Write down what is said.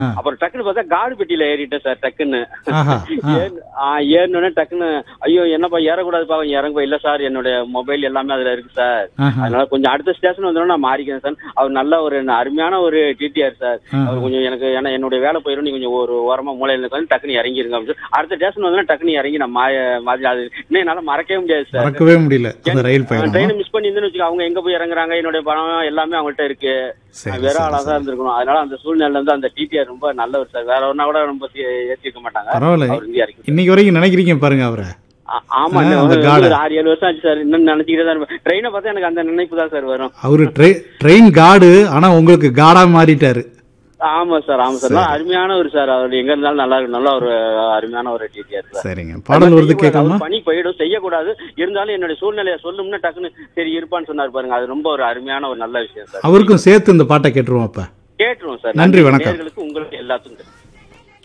ஆ. அப்புறம் டக்குன்னு பார்த்தா காடு பெட்டியில ஏறிட்டேன் சார் டக்குன்னு ஆஹா ஆ. ஏறு- ஆ, ஏறினோடனே டக்குன்னு ஐயோ என்னப்பா ஏறக்கூடாதுப்பா இறங்குப்பா இல்ல சார் என்னுடைய மொபைல் எல்லாமே அதுல இருக்கு சார் ஆஹா. அதனால கொஞ்சம் அடுத்த ஸ்டேஷன் வந்தோடனே நான் மாறிக்கிறேன் சார் அவர் நல்ல ஒரு அருமையான ஒரு டிடிஆர் சார் ஆஹா. அவர் கொஞ்சம் எனக்கு ஏன்னா என்னுடைய வேலை போயிடும் நீ கொஞ்சம் ஒரு ஓரமா மூலையில வந்து டக்குன்னு இறங்கிருங்க அப்படின்னு சொல்லி அடுத்த ஸ்டேஷன் வந்தோடனே டக்குன்னு இறங்கி நான் மாய மாதிரி அது இன்னும் என்னால மறக்கவே முடியாது சார் மறக்கவே முடியல அந்த ரயில் பயணம் ட்ரெயின் மிஸ் பண்ணி வச்சுக்க அவங்க எங்க போய் இறங்குறாங்க என்னுடைய பணம் எல்லாமே அவங்கள்ட்ட இருக்கு சரி, வேற சரி, ஆளா தான் இருந்திருக்கணும் அதனால அந்த சூழ்நிலை வந்து அந்த டிடிஆர் ரொம்ப நல்லவர் சார் வேற ஒன்னா கூட ரொம்ப சி- ஏத்திருக்க மாட்டாங்க பரவாயில்ல அவர் இந்தியா இருக்கு இன்னைக்கு வரைக்கும் நினைக்கிறீங்க பாருங்க அவரை ஆ- ஆமா ஆ, இந்த அந்த ஒரு- காடை. ஒரு ஆறு ஏழு வருஷம் ஆச்சு சார் இன்னும் நினைச்சுக்கிட்டே தான் இருப்பேன் ட்ரெயினை பார்த்தா எனக்கு அந்த நினைப்பு தான் சார் வரும் அவரு ட்ரெயின் காடு ஆனா உங்களுக்கு காடா மாறிட்டாரு ஆமா சார் ஆமா சார் நல்லா அருமையான ஒரு சார் அவர் எங்க இருந்தாலும் நல்லா இருக்கு நல்ல ஒரு அருமையான ஒரு டிடிஆர் சார் சரிங்க பாடல் வருது கேட்காம அவர் பணி போயிடும் செய்யக்கூடாது இருந்தாலும் என்னுடைய சூழ்நிலையை சொல்லும்னு டக்குன்னு சரி இருப்பான்னு சொன்னார் பாருங்க அது ரொம்ப ஒரு அருமையான ஒரு நல்ல விஷயம் சார் அவருக்கும் சேர்த்து இந்த பாட்டை கேட்டுருவோம் அப்ப கேட்டுருவோம் சார் நன்றி, வணக்கம். நேயர்களுக்கு உங்களுக்கு எல்லாத்துக்கும்